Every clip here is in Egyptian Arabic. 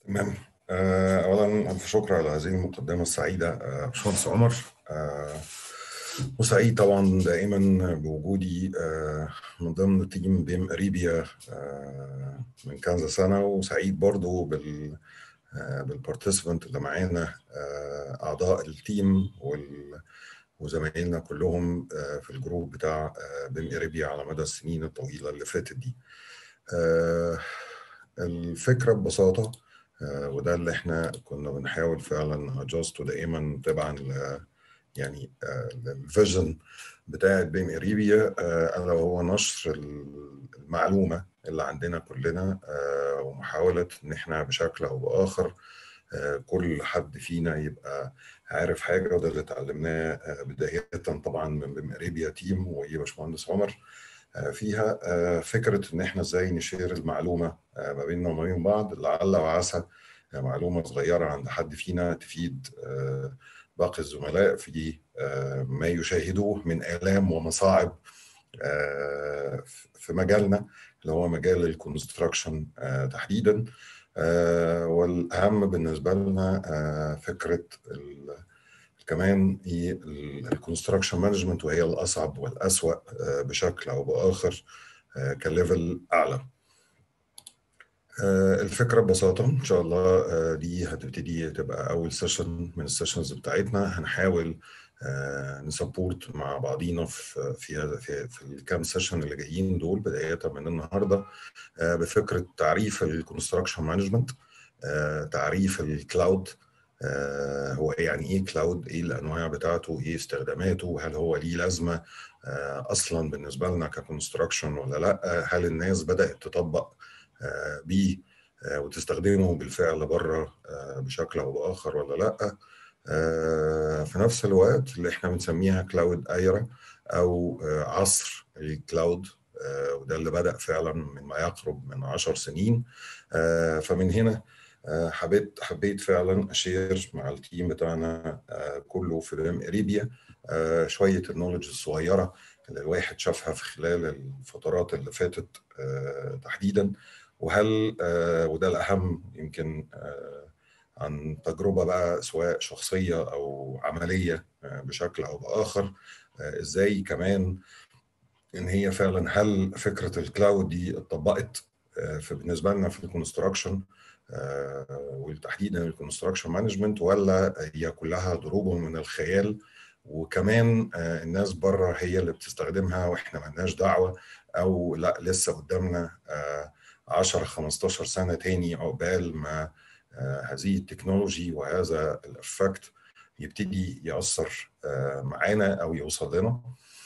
تمام آه، اولا الف شكر على هذه المقدمه السعيده آه، باشمهندس عمر آه، وسعيد طبعا دائما بوجودي آه، من ضمن تيم بيم اريبيا آه، من كذا سنه وسعيد برضو بال بالبارتيسيبنت اللي معانا آه، اعضاء التيم وال وزمايلنا كلهم آه، في الجروب بتاع آه، بيم اريبيا على مدى السنين الطويله اللي فاتت دي آه، الفكره ببساطه آه، وده اللي احنا كنا بنحاول فعلا ادجست دائما تبعا ل يعني الفيجن بتاعه بيم اريبيا آه، الا وهو نشر المعلومه اللي عندنا كلنا آه، ومحاوله ان احنا بشكل او باخر آه، كل حد فينا يبقى عارف حاجه وده اللي اتعلمناه آه، بدايه طبعا من بيم اريبيا تيم ويا باشمهندس عمر آه، فيها آه، فكره ان احنا ازاي نشير المعلومه آه، ما بيننا وما بين بعض لعل وعسى آه، معلومه صغيره عند حد فينا تفيد آه، باقي الزملاء في آه، ما يشاهدوه من آلام ومصاعب آه، في مجالنا اللي هو مجال الكونستراكشن آه، تحديدا آه، والأهم بالنسبة لنا آه، فكرة ال- كمان الكونستراكشن مانجمنت وهي الأصعب والأسوأ آه، بشكل أو بآخر آه، كليفل أعلى آه، الفكرة ببساطة إن شاء الله آه، دي هتبتدي تبقى أول سيشن من السيشنز بتاعتنا هنحاول آه، نسبورت مع بعضينا في في هذا في, في الكام سيشن اللي جايين دول بداية من النهاردة آه، بفكرة تعريف الكونستراكشن مانجمنت تعريف الكلاود آه، هو إيه يعني ايه كلاود ايه الانواع بتاعته ايه استخداماته هل هو ليه لازمه آه، اصلا بالنسبه لنا ككونستراكشن ولا لا هل الناس بدات تطبق آه، بيه آه، وتستخدمه بالفعل بره آه، بشكل او باخر ولا لا آه، في نفس الوقت اللي احنا بنسميها كلاود ايرا او آه، عصر الكلاود آه، وده اللي بدأ فعلا من ما يقرب من عشر سنين آه، فمن هنا آه، حبيت حبيت فعلا اشير مع التيم بتاعنا آه، كله في بيم اريبيا آه، شويه النولج الصغيره اللي الواحد شافها في خلال الفترات اللي فاتت آه، تحديدا وهل آه، وده الاهم يمكن آه، عن تجربه بقى سواء شخصيه او عمليه آه، بشكل او باخر آه، ازاي كمان ان هي فعلا هل فكره الكلاود دي اتطبقت آه، في بالنسبه لنا في الكونستراكشن وتحديدا الكونستراكشن مانجمنت ولا هي كلها ضروب من الخيال وكمان آه، الناس بره هي اللي بتستخدمها واحنا ملناش دعوه او لا لسه قدامنا آه، 10 15 سنه تاني عقبال ما آه، هذه التكنولوجي وهذا الافكت يبتدي يأثر آه، معانا او يوصل لنا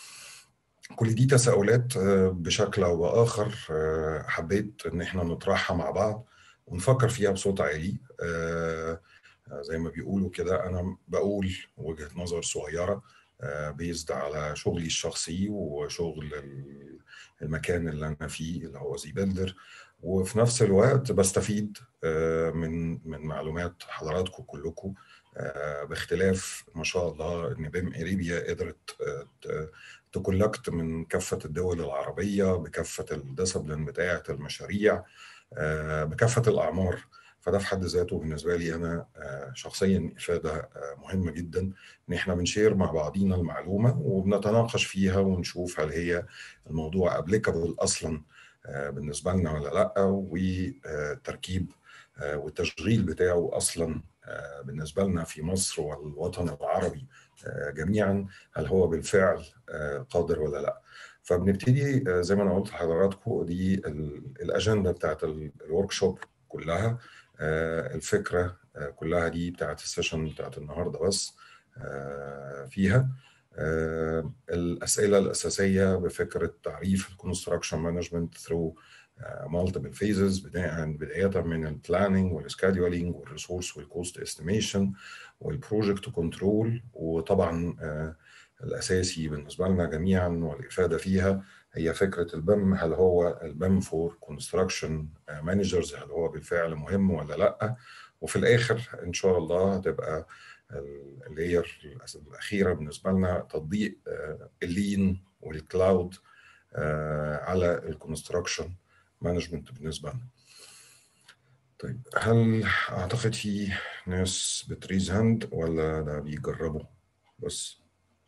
كل دي تساؤلات آه، بشكل او باخر آه، حبيت ان احنا نطرحها مع بعض ونفكر فيها بصوت عالي آه، آه، زي ما بيقولوا كده انا بقول وجهة نظر صغيرة بيزد على شغلي الشخصي وشغل ال- المكان اللي انا فيه اللي هو زي بيلدر وفي نفس الوقت بستفيد آه، من من معلومات حضراتكم كلكم آه، باختلاف ما شاء الله ان بيم اريبيا قدرت آه، ت- تكولكت من كافة الدول العربية بكافة الديسبلين بتاعة المشاريع آه، بكافة الأعمار فده في حد ذاته بالنسبة لي أنا آه، شخصيا إفادة آه، مهمة جدا إن إحنا بنشير مع بعضينا المعلومة وبنتناقش فيها ونشوف هل هي الموضوع أبليكابل أصلا آه، بالنسبة لنا ولا لأ والتركيب آه، والتشغيل بتاعه أصلا آه، بالنسبة لنا في مصر والوطن العربي آه، جميعا هل هو بالفعل آه، قادر ولا لا فبنبتدي آه، زي ما انا قلت لحضراتكم دي ال- الاجنده بتاعت الورك شوب كلها آه، الفكره آه، كلها دي بتاعت السيشن بتاعت النهارده بس آه، فيها آه، الاسئله الاساسيه بفكره تعريف الكونستراكشن مانجمنت ثرو مالتيبل فيزز بدايه من البلاننج والسكادولينج والريسورس والكوست استيميشن والبروجكت كنترول وطبعا آه، الاساسي بالنسبه لنا جميعا والافاده فيها هي فكره البم هل هو البم فور كونستراكشن مانجرز هل هو بالفعل مهم ولا لا وفي الاخر ان شاء الله هتبقى اللاير الاخيره بالنسبه لنا تطبيق آه، اللين والكلاود آه، على الكونستراكشن مانجمنت بالنسبه لنا طيب هل اعتقد في ناس بتريز هاند ولا ده بيجربوا بس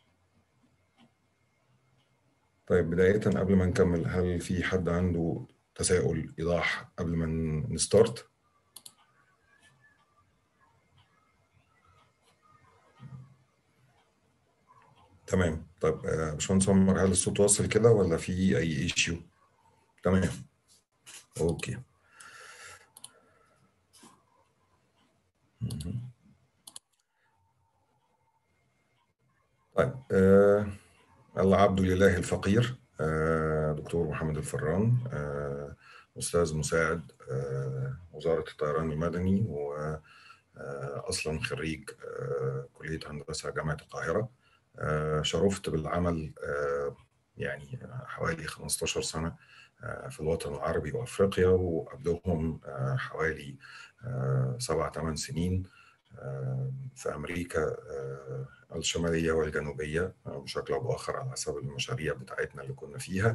طيب بداية قبل ما نكمل هل في حد عنده تساؤل إيضاح قبل ما نستارت؟ تمام طيب آه، باشمهندس عمر هل الصوت واصل كده ولا في أي ايشيو؟ تمام اوكي طيب آه العبد لله الفقير آه دكتور محمد الفران آه أستاذ مساعد آه وزارة الطيران المدني وأصلا خريج آه كلية هندسة جامعة القاهرة آه شرفت بالعمل آه يعني حوالي 15 سنة في الوطن العربي وافريقيا وقبلهم حوالي سبع ثمان سنين في امريكا الشماليه والجنوبيه بشكل او باخر على حسب المشاريع بتاعتنا اللي كنا فيها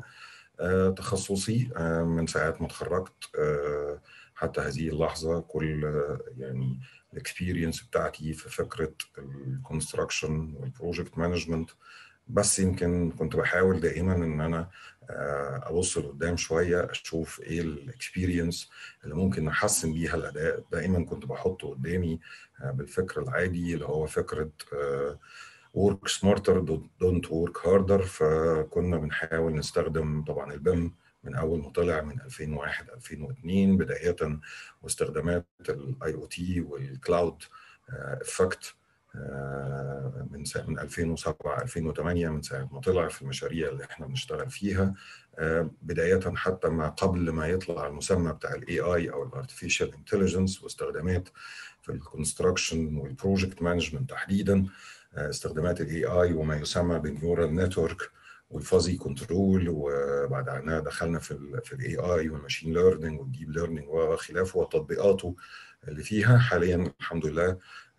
تخصصي من ساعه ما اتخرجت حتى هذه اللحظه كل يعني الاكسبيرينس بتاعتي في فكره الكونستراكشن والبروجكت مانجمنت بس يمكن كنت بحاول دائما ان انا ابص لقدام شويه اشوف ايه الاكسبيرينس اللي ممكن نحسن بيها الاداء دائما كنت بحطه قدامي بالفكر العادي اللي هو فكره work smarter don't work harder فكنا بنحاول نستخدم طبعا البيم من اول ما طلع من 2001 2002 بدايه واستخدامات الاي او تي والكلاود افكت من ساعة من 2007 2008 من ساعه ما طلع في المشاريع اللي احنا بنشتغل فيها بدايه حتى ما قبل ما يطلع المسمى بتاع الاي اي او الارتفيشال انتليجنس واستخدامات في الكونستراكشن والبروجكت مانجمنت تحديدا استخدامات الاي اي وما يسمى بالنيورال نتورك والفازي كنترول وبعد عنها دخلنا في ال في الاي اي والماشين ليرنينج والديب ليرنينج وخلافه وتطبيقاته اللي فيها حاليا الحمد لله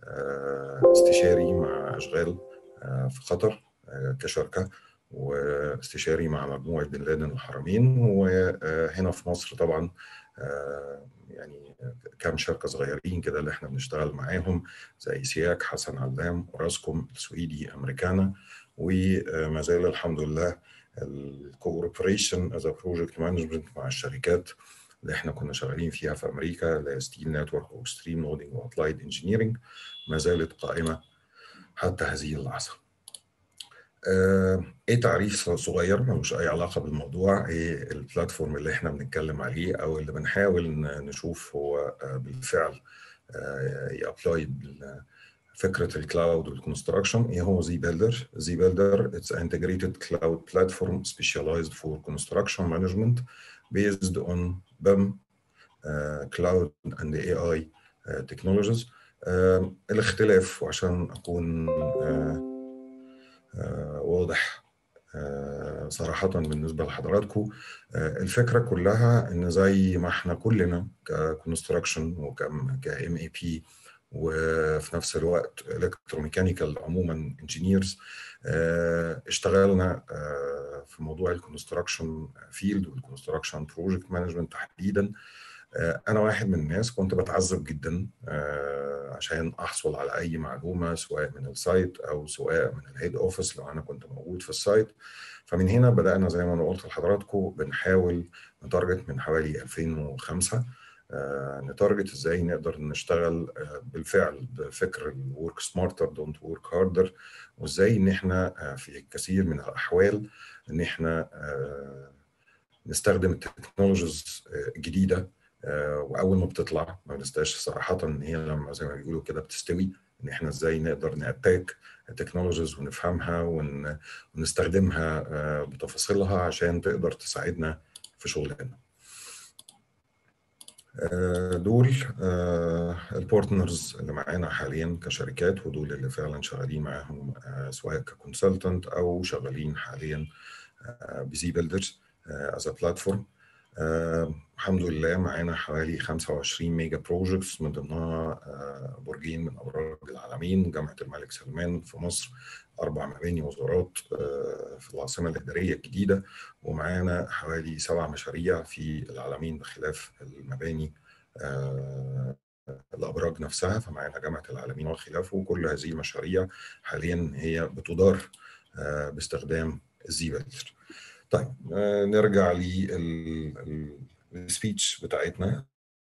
استشاري مع اشغال في قطر كشركه واستشاري مع مجموعه بن لادن الحرمين وهنا في مصر طبعا يعني كام شركه صغيرين كده اللي احنا بنشتغل معاهم زي سياك حسن علام اوراسكوم السويدي امريكانا وما زال الحمد لله الكوبريشن از بروجكت مانجمنت مع الشركات اللي احنا كنا شغالين فيها في امريكا اللي هي ستيل نتورك واكستريم لودنج وابلايد انجينيرنج ما زالت قائمه حتى هذه اللحظه. آه، ايه تعريف صغير ملوش اي علاقه بالموضوع ايه البلاتفورم اللي احنا بنتكلم عليه او اللي بنحاول نشوف هو بالفعل يابلاي فكره الكلاود والكونستراكشن ايه هو زي بيلدر زي بيلدر اتس انتجريتد كلاود بلاتفورم سبيشاليزد فور كونستراكشن مانجمنت based on BIM uh, cloud and AI uh, technologies uh, الاختلاف وعشان اكون uh, uh, واضح uh, صراحة بالنسبة لحضراتكم uh, الفكرة كلها ان زي ما احنا كلنا ككونستراكشن وكام اي بي وفي نفس الوقت الكتروميكانيكال عموما انجينيرز اشتغلنا في موضوع الكونستراكشن فيلد والكونستراكشن بروجكت مانجمنت تحديدا انا واحد من الناس كنت بتعذب جدا عشان احصل على اي معلومه سواء من السايت او سواء من الهيد اوفيس لو انا كنت موجود في السايت فمن هنا بدانا زي ما انا قلت لحضراتكم بنحاول نتارجت من حوالي 2005 نتارجت ازاي نقدر نشتغل بالفعل بفكر الورك سمارتر دونت ورك هاردر وازاي ان احنا في كثير من الاحوال ان احنا نستخدم التكنولوجيز الجديده واول ما بتطلع ما بنستاش صراحه ان هي لما زي ما بيقولوا كده بتستوي ان احنا ازاي نقدر ناتاك التكنولوجيز ونفهمها ونستخدمها بتفاصيلها عشان تقدر تساعدنا في شغلنا. دول البارتنرز اللي معانا حاليا كشركات ودول اللي فعلا شغالين معاهم سواء ككونسلتنت او شغالين حاليا بزي بيلدرز از بلاتفورم الحمد لله معانا حوالي 25 ميجا بروجكتس من ضمنها برجين من ابراج العالمين جامعه الملك سلمان في مصر اربع مباني وزارات في العاصمه الاداريه الجديده ومعانا حوالي سبع مشاريع في العالمين بخلاف المباني الابراج نفسها فمعانا جامعه العالمين وخلافه وكل هذه المشاريع حاليا هي بتدار باستخدام الزيبلتر طيب نرجع للسبيتش بتاعتنا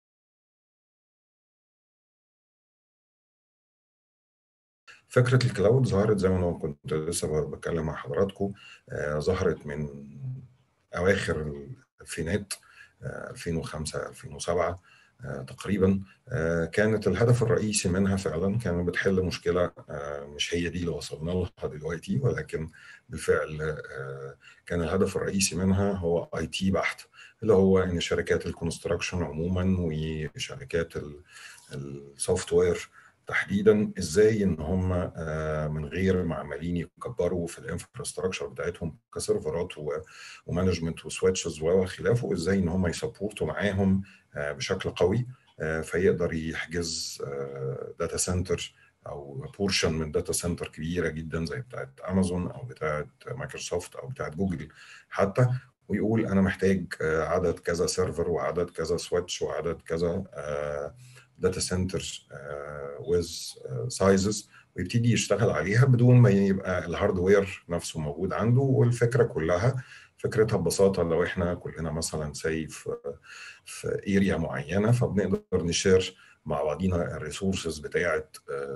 فكره الكلاود ظهرت زي ما انا كنت لسه بتكلم مع حضراتكم آه ظهرت من اواخر الالفينات آه 2005 2007 آه تقريبا آه كانت الهدف الرئيسي منها فعلا كان بتحل مشكله آه مش هي دي اللي وصلنا لها دلوقتي ولكن بالفعل آه كان الهدف الرئيسي منها هو اي تي بحت اللي هو ان شركات الكونستراكشن عموما وشركات السوفت وير تحديدا ازاي ان هم من غير ما عمالين يكبروا في الانفراستراكشر بتاعتهم كسيرفرات ومانجمنت وسويتشز وخلافه ازاي ان هم يسبورتوا معاهم بشكل قوي فيقدر يحجز داتا سنتر او بورشن من داتا سنتر كبيره جدا زي بتاعت امازون او بتاعت مايكروسوفت او بتاعت جوجل حتى ويقول انا محتاج عدد كذا سيرفر وعدد كذا سويتش وعدد كذا داتا سنتر ويز سايزز ويبتدي يشتغل عليها بدون ما يبقى الهاردوير نفسه موجود عنده والفكره كلها فكرتها ببساطه لو احنا كلنا مثلا سي في في اريا معينه فبنقدر نشير مع بعضينا الريسورسز بتاعه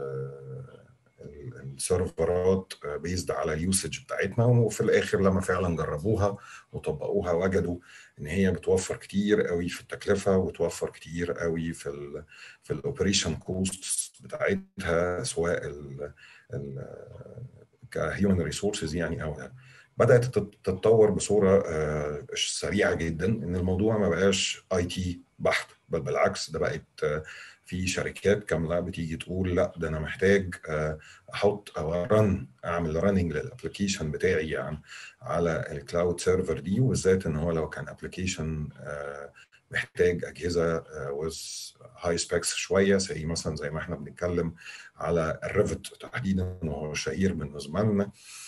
السيرفرات بيزد على اليوسج بتاعتنا وفي الاخر لما فعلا جربوها وطبقوها وجدوا ان هي بتوفر كتير قوي في التكلفه وتوفر كتير قوي في ال في الاوبريشن كوست بتاعتها سواء ال ال كهيومن ريسورسز يعني او بدات تتطور بصوره سريعه جدا ان الموضوع ما بقاش اي تي بحت بل بالعكس ده بقت في شركات كامله بتيجي تقول لا ده انا محتاج احط او رن اعمل رننج للابلكيشن بتاعي يعني على الكلاود سيرفر دي وبالذات ان هو لو كان ابلكيشن محتاج اجهزه ويز هاي سبيكس شويه زي مثلا زي ما احنا بنتكلم على الريفت تحديدا وهو شهير بالنسبه لنا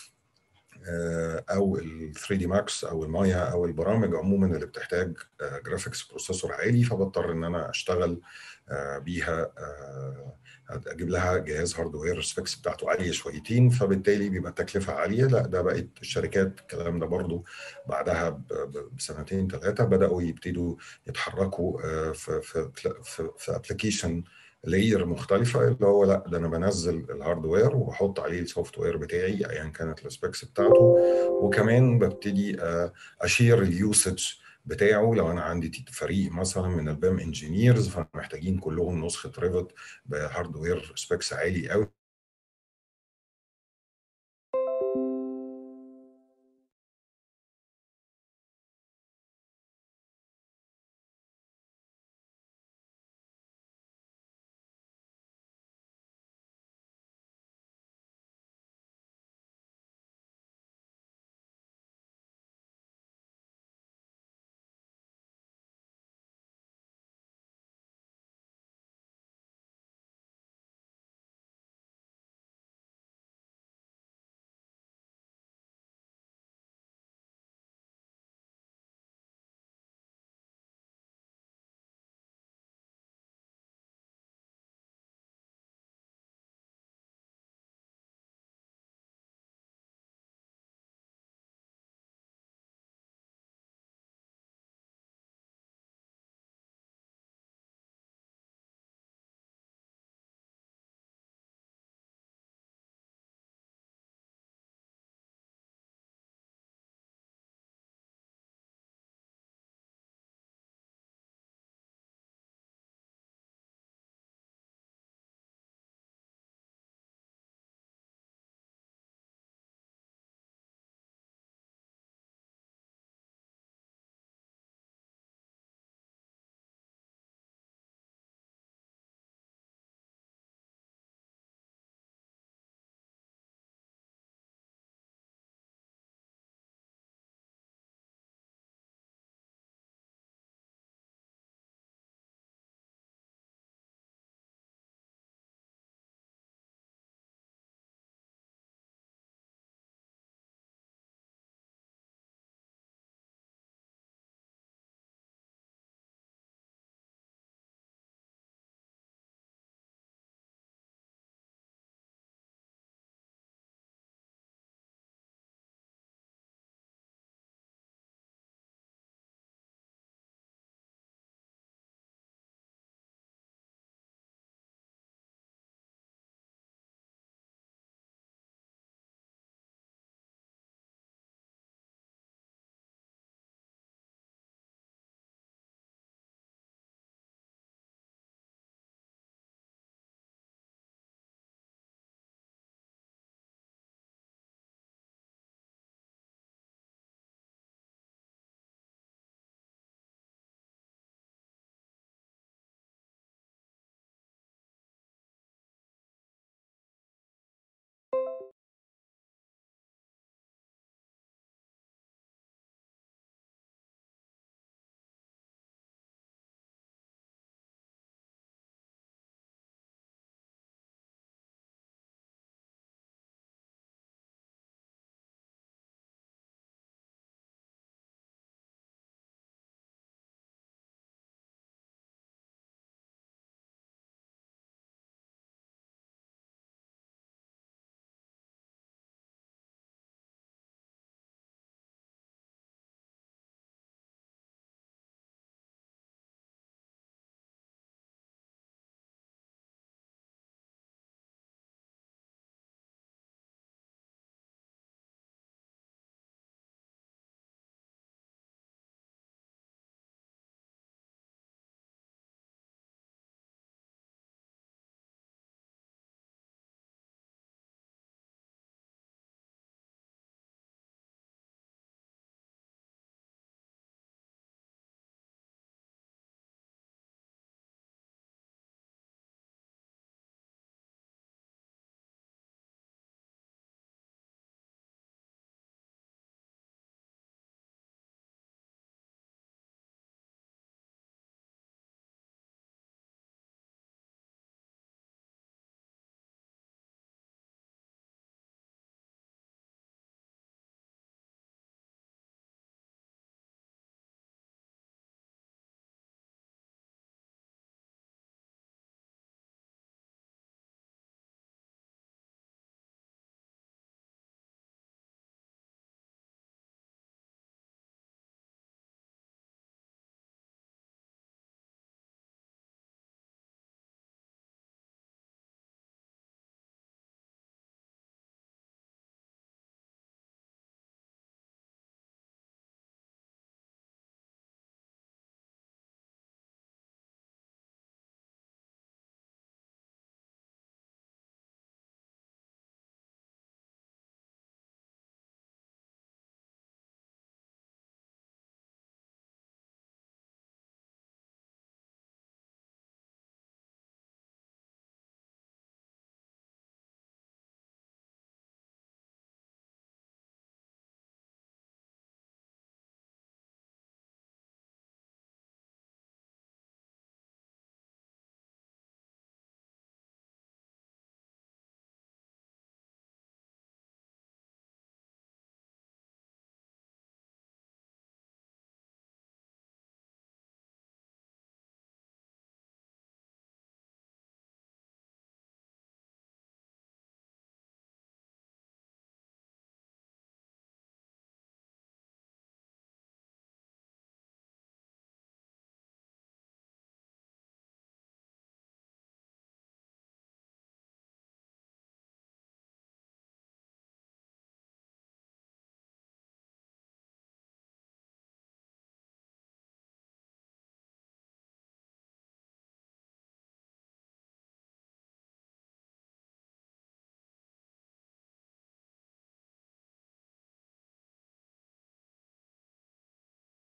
او ال 3 دي ماكس او المايا او البرامج عموما اللي بتحتاج جرافيكس بروسيسور عالي فبضطر ان انا اشتغل بيها اجيب لها جهاز هاردوير سبيكس بتاعته عاليه شويتين فبالتالي بيبقى التكلفه عاليه لا ده بقت الشركات الكلام ده برضو بعدها بسنتين ثلاثه بداوا يبتدوا يتحركوا في في في, في ابلكيشن لاير مختلفه اللي هو لا ده انا بنزل الهاردوير وبحط عليه السوفت وير بتاعي ايا كانت السبيكس بتاعته وكمان ببتدي اشير اليوسج بتاعه لو انا عندي فريق مثلا من البام انجينيرز فمحتاجين كلهم نسخه ريفت بهاردوير سبيكس عالي قوي